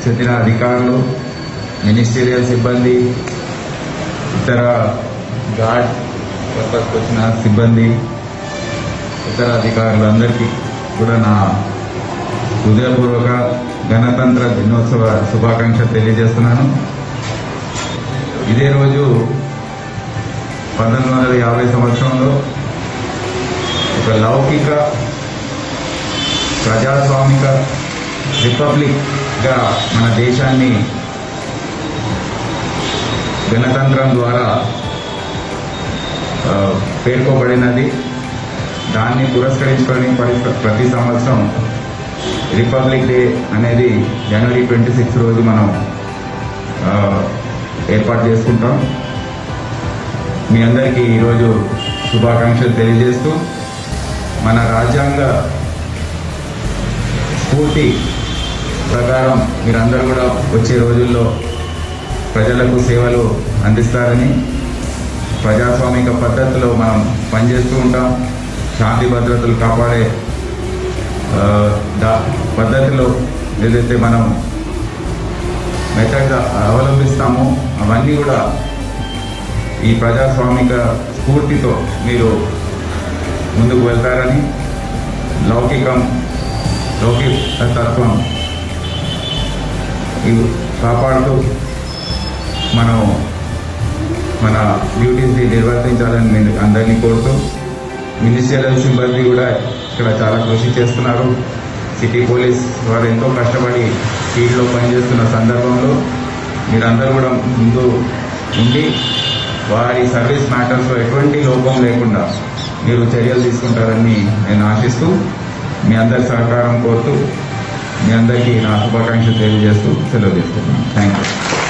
చెందిన అధికారులు మినిస్టీరియల్ సిబ్బంది ఇతర గార్డ్ పర్పస్కి వచ్చిన సిబ్బంది ఇతర అధికారులందరికీ కూడా నా హృదయపూర్వక గణతంత్ర దినోత్సవ శుభాకాంక్షలు తెలియజేస్తున్నాను ఇదే రోజు పంతొమ్మిది వందల యాభై సంవత్సరంలో ఒక లౌకిక ప్రజాస్వామిక రిపబ్లిక్గా మన దేశాన్ని గణతంత్రం ద్వారా ఆ, పేర్కొబడినది దాన్ని పురస్కరించుకొని ప్రతి- ప్రతి సంవత్సరం రిపబ్లిక్ డే అనేది జనవరి ట్వంటీ సిక్స్ రోజు మనం ఆ, ఏర్పాటు చేసుకుంటాం మీ అందరికీ ఈరోజు శుభాకాంక్షలు తెలియజేస్తూ మన రాజ్యాంగ స్ఫూర్తి ప్రకారం మీరందరూ కూడా వచ్చే రోజుల్లో ప్రజలకు సేవలు అందిస్తారని ప్రజాస్వామిక పద్ధతిలో మనం పనిచేస్తూ ఉంటాం శాంతి భద్రతలు కాపాడే ఆ, దా- పద్ధతిలో ఏదైతే మనం మెథడ్ అవలంబిస్తామో అవన్నీ కూడా ఈ ప్రజాస్వామిక స్ఫూర్తితో మీరు ముందుకు వెళ్తారని లౌకికం లౌకిక తత్వం ఇవి కాపాడుతూ మనం మన డ్యూటీస్ని నిర్వర్తించాలని నేను అందరినీ కోరుతూ మినిస్టరియల్ సిబ్బంది కూడా ఇక్కడ చాలా కృషి చేస్తున్నారు సిటీ పోలీస్ వారు ఎంతో కష్టపడి ఫీల్డ్లో పనిచేస్తున్న సందర్భంలో మీరందరూ కూడా ముందు ఉండి వారి సర్వీస్ మ్యాటర్స్లో ఎటువంటి లోపం లేకుండా మీరు చర్యలు తీసుకుంటారని నేను ఆశిస్తూ మీ అందరి సహకారం కోరుతూ మీ అందరికీ నా శుభాకాంక్షలు తెలియజేస్తూ సెలవు తీసుకుంటున్నాను థ్యాంక్ యూ